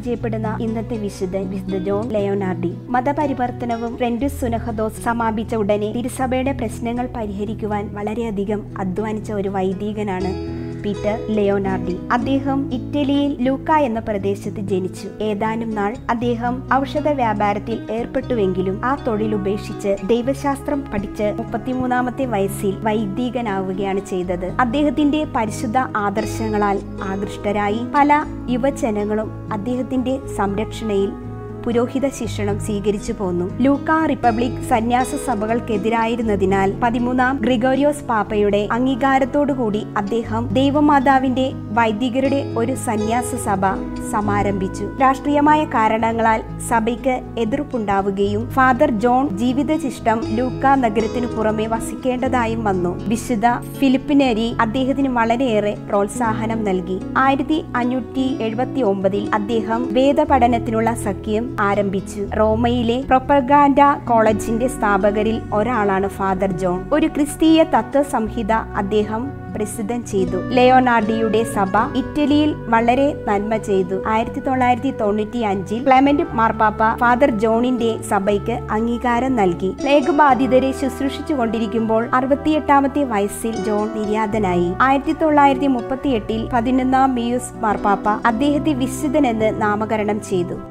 പരിചയപ്പെടുന്ന ഇന്നത്തെ വിശുദ്ധൻ വിശുദ്ധ ജോൺ ലയോനാർഡി മതപരിവർത്തനവും ഫ്രൻഡുസ് സുനഹദോസ് സമാപിച്ച ഉടനെ തിരുസഭയുടെ പ്രശ്നങ്ങൾ പരിഹരിക്കുവാൻ വളരെയധികം അധ്വാനിച്ച ഒരു വൈദികനാണ് പീറ്റർ ലെയോനാർഡി അദ്ദേഹം ഇറ്റലിയിൽ ലൂക്ക എന്ന പ്രദേശത്ത് ജനിച്ചു ഏതാനും നാൾ അദ്ദേഹം ഔഷധ വ്യാപാരത്തിൽ ഏർപ്പെട്ടുവെങ്കിലും ആ തൊഴിൽ ഉപേക്ഷിച്ച് ദൈവശാസ്ത്രം പഠിച്ച് മുപ്പത്തിമൂന്നാമത്തെ വയസ്സിൽ വൈദികനാവുകയാണ് ചെയ്തത് അദ്ദേഹത്തിന്റെ പരിശുദ്ധ ആദർശങ്ങളാൽ ആകൃഷ്ടരായി പല യുവജനങ്ങളും അദ്ദേഹത്തിന്റെ സംരക്ഷണയിൽ പുരോഹിത ശിക്ഷണം സ്വീകരിച്ചു പോന്നു ലൂക്ക റിപ്പബ്ലിക് സന്യാസ സഭകൾക്കെതിരായിരുന്നതിനാൽ പതിമൂന്നാം ഗ്രിഗോരിയോസ് പാപ്പയുടെ അംഗീകാരത്തോടുകൂടി അദ്ദേഹം ദൈവമാതാവിന്റെ വൈദികരുടെ ഒരു സന്യാസ സഭ സമാരംഭിച്ചു രാഷ്ട്രീയമായ കാരണങ്ങളാൽ സഭയ്ക്ക് എതിർപ്പുണ്ടാവുകയും ഫാദർ ജോൺ ജീവിതശിഷ്ടം ലൂക്ക നഗരത്തിനു പുറമെ വസിക്കേണ്ടതായും വന്നു വിശുദ്ധ ഫിലിപ്പിനരി അദ്ദേഹത്തിന് വളരെയേറെ പ്രോത്സാഹനം നൽകി ആയിരത്തി അഞ്ഞൂറ്റി എഴുപത്തി ഒമ്പതിൽ അദ്ദേഹം വേദപഠനത്തിനുള്ള സഖ്യം ആരംഭിച്ചു റോമയിലെ പ്രൊപ്പഗാൻഡ കോളേജിന്റെ സ്ഥാപകരിൽ ഒരാളാണ് ഫാദർ ജോൺ ഒരു ക്രിസ്തീയ തത്വസംഹിത അദ്ദേഹം പ്രസിദ്ധം ചെയ്തു ലയോനാർഡിയുടെ സഭ ഇറ്റലിയിൽ വളരെ നന്മ ചെയ്തു ആയിരത്തി തൊള്ളായിരത്തി തൊണ്ണൂറ്റി അഞ്ചിൽ ക്ലെമന്റ് മാർപ്പാപ്പ ഫാദർ ജോണിന്റെ സഭയ്ക്ക് അംഗീകാരം നൽകി പ്ലേഗ് ബാധിതരെ ശുശ്രൂഷിച്ചു കൊണ്ടിരിക്കുമ്പോൾ അറുപത്തിയെട്ടാമത്തെ വയസ്സിൽ ജോൺ നിര്യാതനായി ആയിരത്തി തൊള്ളായിരത്തി മുപ്പത്തി എട്ടിൽ പതിനൊന്നാം മിയൂസ് മാർപ്പാപ്പ അദ്ദേഹത്തെ വിശുദ്ധനെന്ന് നാമകരണം ചെയ്തു